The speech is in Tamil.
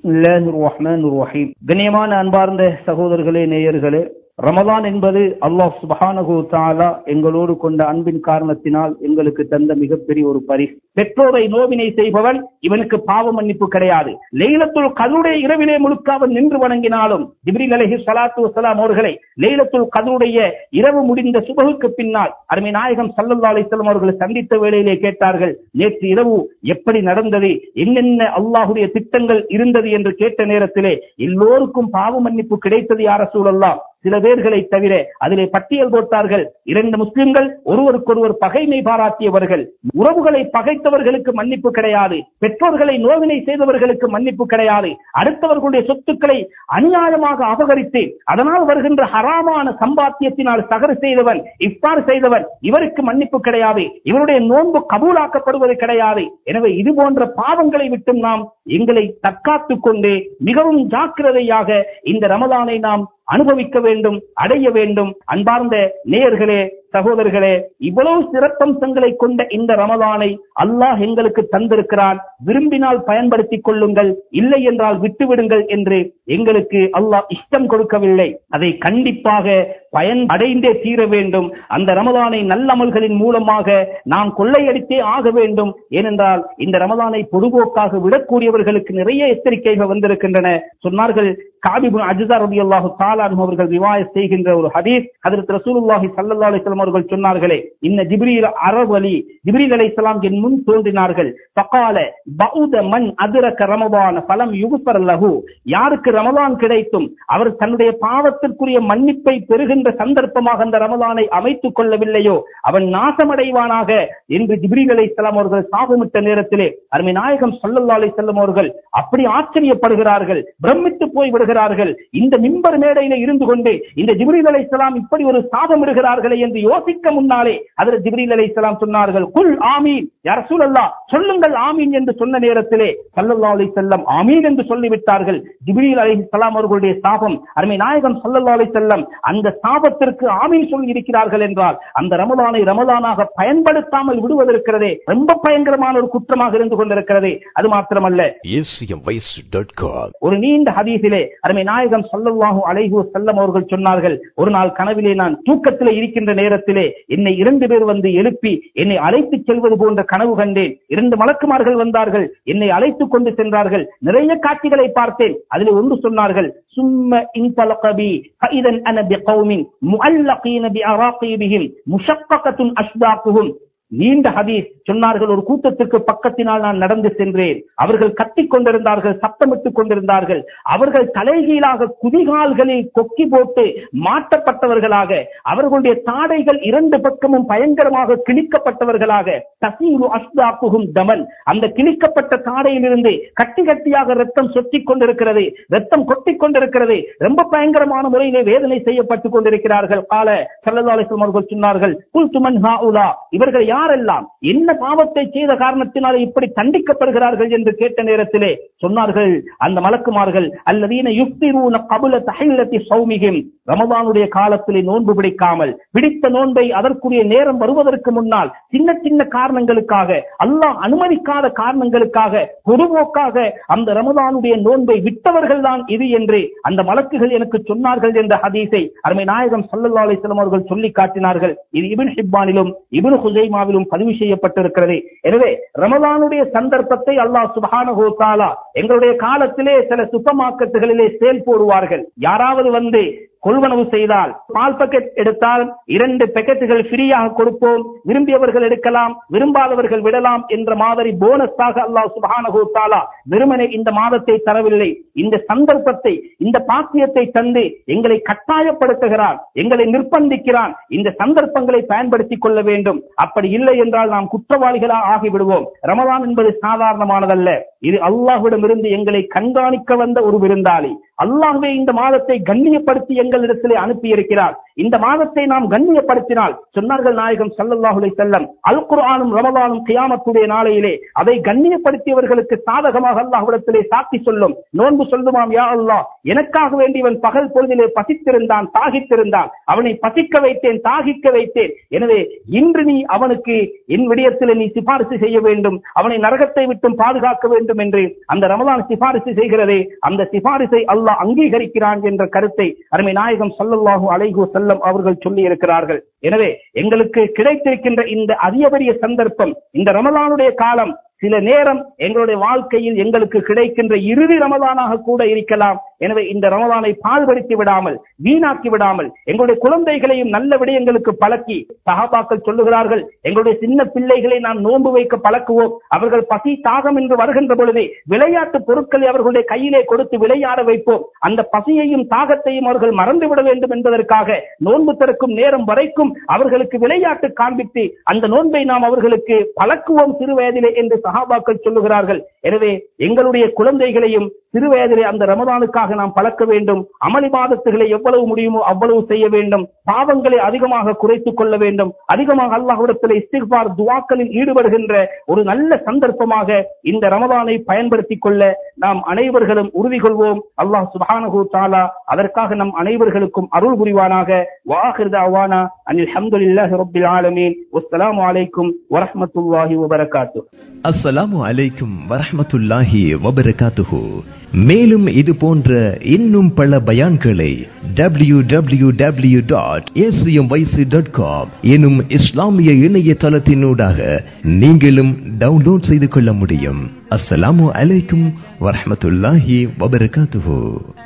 பிஸ்மில்லாஹிர் ரஹ்மானிர் ரஹீம் கண்ணியமான அன்பார்ந்த சகோதரர்களே நேயர்களே ரமதான் என்பது அல்லாஹ் சுபஹானஹு தஆலா எங்களோடு கொண்ட அன்பின் காரணத்தினால் எங்களுக்கு தந்த மிகப்பெரிய ஒரு பரிசு பெற்றோரை நோவினை செய்பவன் இவனுக்கு பாவ மன்னிப்பு கிடையாது லைலத்துல் கதுடைய இரவிலே முழுக்க அவன் நின்று வணங்கினாலும் ஜிப்ரீல் அலைஹி ஸலாத்து வஸலாம் அவர்களை லைலத்துல் கதுடைய இரவு முடிந்த சுபகுக்கு பின்னால் அருமை நாயகம் ஸல்லல்லாஹு அலைஹி வஸல்லம் அவர்களை சந்தித்த வேளையிலே கேட்டார்கள் நேற்று இரவு எப்படி நடந்தது என்னென்ன அல்லாஹ்வுடைய திட்டங்கள் இருந்தது என்று கேட்ட நேரத்திலே எல்லோருக்கும் பாவ மன்னிப்பு கிடைத்தது யார் ரசூலல்லாஹ் சில பேர்களை தவிர அதிலே பட்டியல் போட்டார்கள் இரண்டு முஸ்லிம்கள் ஒருவருக்கொருவர் பகைமை பாராட்டியவர்கள் உறவுகளை பகைத்தவர்களுக்கு மன்னிப்பு கிடையாது பெற்றோர்களை நோவினை செய்தவர்களுக்கு மன்னிப்பு கிடையாது அடுத்தவர்களுடைய சொத்துக்களை அநியாயமாக அபகரித்து அதனால் வருகின்ற ஹராமான சம்பாத்தியத்தினால் சகர் செய்தவன் இஃப்தார் செய்தவன் இவருக்கு மன்னிப்பு கிடையாது இவருடைய நோன்பு கபூலாக்கப்படுவது கிடையாது எனவே இது போன்ற பாவங்களை விட்டும் நாம் எங்களை தற்காத்துக் கொண்டு மிகவும் ஜாக்கிரதையாக இந்த ரமலானை நாம் அனுபவிக்க வேண்டும் அடைய வேண்டும் அன்பார்ந்த நேயர்களே சகோதரர்களே இவ்வளவு சிறப்பம்சங்களை கொண்ட இந்த ரமலானை அல்லாஹ் எங்களுக்கு தந்திருக்கிறான் விரும்பினால் பயன்படுத்திக் கொள்ளுங்கள் இல்லை என்றால் விட்டுவிடுங்கள் என்று எங்களுக்கு அல்லாஹ் இஷ்டம் கொடுக்கவில்லை அதை கண்டிப்பாக பயன் அடைந்தே தீர வேண்டும் அந்த ரமலானை நல்லமல்களின் மூலமாக நாம் கொள்ளையடித்தே ஆக வேண்டும் ஏனென்றால் இந்த ரமலானை பொதுபோக்காக விடக்கூடியவர்களுக்கு நிறைய எச்சரிக்கைகள் வந்திருக்கின்றன சொன்னார்கள் காபிபு அஜிதா ரபி அல்லாஹு தாலான் அவர்கள் விவாய செய்கின்ற ஒரு ஹதீஸ் அதற்கு ரசூலுல்லாஹி சல்லா அலிஸ்லாம் அவர்கள் சொன்னார்களே இன்ன ஜிப்ரீல் அரபு அலி ஜிப்ரீல் அலைஹிஸ்ஸலாம் என் முன் தோன்றினார்கள் பகால பௌத மன் அதிரக்க ரமபான பலம் யுகுபர் லஹு யாருக்கு ரமலான் கிடைத்தும் அவர் தன்னுடைய பாவத்திற்குரிய மன்னிப்பை பெறுகின்ற சந்தர்ப்பமாக அந்த ரமலானை அமைத்துக் கொள்ளவில்லையோ அவன் நாசமடைவானாக என்று ஜிப்ரீல் அலைஹிஸ்ஸலாம் அவர்கள் சாபமிட்ட நேரத்திலே அருமை நாயகம் சல்லல்லா அலைஹிஸ்ஸலாம் அவர்கள் அப்படி ஆச்சரியப்படுகிறார்கள் பிரமித்து போய் விடுகிறார்கள் இந்த மிம்பர் மேடையில இருந்து கொண்டு இந்த ஜிப்ரீல் அலைஹிஸ்ஸலாம் இப்படி ஒரு சாபம் இடுகிறார்களே என்று யோசிக்க முன்னாலே அதில் ஜிப்ரீல் அலைஹிஸ்ஸலாம் சொன்னார்கள் குல் ஆமீன் யா ரசூலல்லாஹ் சொல்லுங்கள் ஆமீன் என்று சொன்ன நேரத்திலே ஸல்லல்லாஹு அலைஹி வஸல்லம் ஆமீன் என்று சொல்லிவிட்டார்கள் ஜிப்ரீல் அலைஹிஸ்ஸலாம் அவர்களுடைய சாபம் அருமை நாயகம் ஸல்லல்லாஹு அலைஹி வஸல்லம் அந்த சாபத்திற்கு ஆமீன் சொல்லி இருக்கிறார்கள் என்றால் அந்த ரமலானை ரமலானாக பயன்படுத்தாமல் விடுவதற்கிறதே ரொம்ப பயங்கரமான ஒரு குற்றமாக இருந்து கொண்டிருக்கிறது அது மாத்திரமல்ல acmvoice.com. ஒரு நீண்ட ஹதீஸிலே அருமை நாயகம் ஸல்லல்லாஹு அலைஹி வஸல்லம் அவர்கள் சொன்னார்கள் ஒரு நாள் கனவிலே நான் தூக்கத்திலே இருக்கின்ற நேரத்திலே என்னை இரண்டு பேர் வந்து எழுப்பி என்னை அழைத்துச் செல்வது போன்ற கனவு கண்டேன் இரண்டு மலக்குமார்கள் வந்தார்கள் என்னை அழைத்துக் கொண்டு சென்றார்கள் நிறைய காட்சிகளை பார்த்தேன் அதில் ஒன்று சொன்னார்கள் சும்ம இன்தலகபி ஃபஇதன் அன பிகௌமின் முஅல்லகீன பிஅராகிபிஹிம் முஷக்ககத்துன் அஷ்பாக்குஹும் நீண்ட ஹதீஸ் சொன்னார்கள் ஒரு கூட்டத்திற்கு பக்கத்தினால் நான் நடந்து சென்றேன் அவர்கள் கத்திக் கொண்டிருந்தார்கள் சத்தமிட்டுக் கொண்டிருந்தார்கள் அவர்கள் தலைகீழாக குதிகால்களில் கொக்கி போட்டு மாட்டப்பட்டவர்களாக அவர்களுடைய தாடைகள் இரண்டு பக்கமும் பயங்கரமாக கிழிக்கப்பட்டவர்களாக தசீலு அஸ்தாப்புகும் தமன் அந்த கிழிக்கப்பட்ட தாடையிலிருந்து கட்டி கட்டியாக ரத்தம் சொத்திக் கொண்டிருக்கிறது ரத்தம் கொட்டிக் கொண்டிருக்கிறது ரொம்ப பயங்கரமான முறையிலே வேதனை செய்யப்பட்டுக் கொண்டிருக்கிறார்கள் கால சல்லல்லாஹு அவர்கள் சொன்னார்கள் குல் துமன் ஹாஉலா இவர்கள் யாரெல்லாம் என்ன பாவத்தை செய்த காரணத்தினால இப்படி தண்டிக்கப்படுகிறார்கள் என்று கேட்ட நேரத்திலே சொன்னார்கள் அந்த மலக்குமார்கள் அல்லதீன யுக்திரூன கபுல தஹில்லத்தி சௌமிகிம் ரமதானுடைய காலத்திலே நோன்பு பிடிக்காமல் பிடித்த நோன்பை அதற்குரிய நேரம் வருவதற்கு முன்னால் சின்ன சின்ன காரணங்களுக்காக அல்லாஹ் அனுமதிக்காத காரணங்களுக்காக பொதுவோக்காக அந்த ரமதானுடைய நோன்பை விட்டவர்கள் தான் இது என்று அந்த மலக்குகள் எனக்கு சொன்னார்கள் என்ற ஹதீஸை அருமை நாயகம் சல்லல்லா அலிஸ்லாம் அவர்கள் சொல்லி காட்டினார்கள் இது இபின் ஹிப்பானிலும் இபின் ஹுசைமாவிலும் பதிவு செய்யப்பட்டிருக்கிறது எனவே ரமதானுடைய சந்தர்ப்பத்தை அல்லாஹ் சுபஹானஹு தஆலா எங்களுடைய காலத்திலே சில சூப்பர் மார்க்கெட்டுகளிலே சேல் போடுவார்கள் யாராவது வந்து கொள்வனவு செய்தால் பால் பாக்கெட் எடுத்தால் இரண்டு பாக்கெட்டுகள் ஃப்ரீயாக கொடுப்போம் விரும்பியவர்கள் எடுக்கலாம் விரும்பாதவர்கள் விடலாம் என்ற மாதிரி போனஸாக அல்லாஹ் சுப்ஹானஹு தஆலா வெறுமனே இந்த மாதத்தை தரவில்லை இந்த சந்தர்ப்பத்தை இந்த பாக்கியத்தை தந்து எங்களை கட்டாயப்படுத்துகிறான் எங்களை நிர்பந்திக்கிறான் இந்த சந்தர்ப்பங்களை பயன்படுத்திக் கொள்ள வேண்டும் அப்படி இல்லை என்றால் நாம் குற்றவாளிகளாக ஆகிவிடுவோம் ரமலான் என்பது சாதாரணமானதல்ல இது அல்லாஹ்விடமிருந்து எங்களை கண்காணிக்க வந்த ஒரு விருந்தாளி அல்லாஹ்வே இந்த மாதத்தை கண்ணியப்படுத்தி எங்களிடத்திலே அனுப்பி இருக்கிறார் இந்த மாதத்தை நாம் கண்ணியப்படுத்தினால் சொன்னார்கள் நாயகம் ஸல்லல்லாஹு அலைஹி வஸல்லம் அல் குர்ஆனும் ரமலானும் கியாமத்துடைய நாளையிலே அதை கண்ணியப்படுத்தியவர்களுக்கு சாதகமாக அல்லாஹ்விடத்திலே சாட்சி சொல்லும் நோன்பு சொல்லுமாம் யா அல்லாஹ் எனக்காக வேண்டியவன் பகல் பொழுதிலே பசித்திருந்தான் தாகித்திருந்தான் அவனை பசிக்க வைத்தேன் தாகிக்க வைத்தேன் எனவே இன்று நீ அவனுக்கு என் விடயத்தில் நீ சிபாரிசு செய்ய வேண்டும் அவனை நரகத்தை விட்டும் பாதுகாக்க வேண்டும் என்று அந்த ரமலான் சிபாரிசு செய்கிறதே அந்த சிபாரிசை அல்லாஹ் அங்கீகரிக்கிறான் என்ற கருத்தை அருமை நாயகம் ஸல்லல்லாஹு அலைஹி வஸல்லம் அவர்கள் சொல்லி இருக்கிறார்கள் எனவே எங்களுக்கு கிடைத்திருக்கின்ற இந்த அதிகபரிய சந்தர்ப்பம் இந்த ரமலானுடைய காலம் சில நேரம் எங்களுடைய வாழ்க்கையில் எங்களுக்கு கிடைக்கின்ற இறுதி ரமதானாக கூட இருக்கலாம் எனவே இந்த ரமதானை பாழ்படுத்தி விடாமல் வீணாக்கி விடாமல் எங்களுடைய குழந்தைகளையும் நல்ல விடயங்களுக்கு பழக்கி சகாபாக்கள் சொல்லுகிறார்கள் எங்களுடைய சின்ன பிள்ளைகளை நாம் நோன்பு வைக்க பழக்குவோம் அவர்கள் பசி தாகம் என்று வருகின்ற பொழுதே விளையாட்டு பொருட்களை அவர்களுடைய கையிலே கொடுத்து விளையாட வைப்போம் அந்த பசியையும் தாகத்தையும் அவர்கள் மறந்துவிட வேண்டும் என்பதற்காக நோன்பு திறக்கும் நேரம் வரைக்கும் அவர்களுக்கு விளையாட்டு காண்பித்து அந்த நோன்பை நாம் அவர்களுக்கு பழக்குவோம் சிறு வயதிலே என்று சஹாபாக்கள் சொல்லுகிறார்கள் எனவே எங்களுடைய குழந்தைகளையும் சிறு வயதிலே அந்த ரமதானுக்காக நாம் பழக்க வேண்டும் அமளி மாதத்துகளை எவ்வளவு முடியுமோ அவ்வளவு செய்ய வேண்டும் பாவங்களை அதிகமாக குறைத்துக் கொள்ள வேண்டும் அதிகமாக அல்லாஹ்விடத்தில் இஸ்திக்பார் துவாக்களில் ஈடுபடுகின்ற ஒரு நல்ல சந்தர்ப்பமாக இந்த ரமதானை பயன்படுத்திக் கொள்ள நாம் அனைவர்களும் உறுதி கொள்வோம் அல்லாஹ் சுப்ஹானஹு தஆலா அதற்காக நம் அனைவர்களுக்கும் அருள் புரிவானாக வாஹிர் தஅவானா அனில் ஹம்துலில்லாஹி ரப்பில் ஆலமீன் வஸ்ஸலாமு அலைக்கும் வரஹ்மத்துல்லாஹி வபரகாத்துஹு அஸ்ஸலாமு அலைக்கும் வரஹ்மத்துல்லாஹி வபரகாத்துஹு மேலும் இது போன்ற இன்னும் பல பயான்களை W W W dot dot com எனும் இஸ்லாமிய இணையதளத்தினூடாக நீங்களும் டவுன்லோட் செய்து கொள்ள முடியும் அஸ்ஸலாமு அலைக்கும் வரஹ்மத்துல்லாஹி வபரகாத்துஹு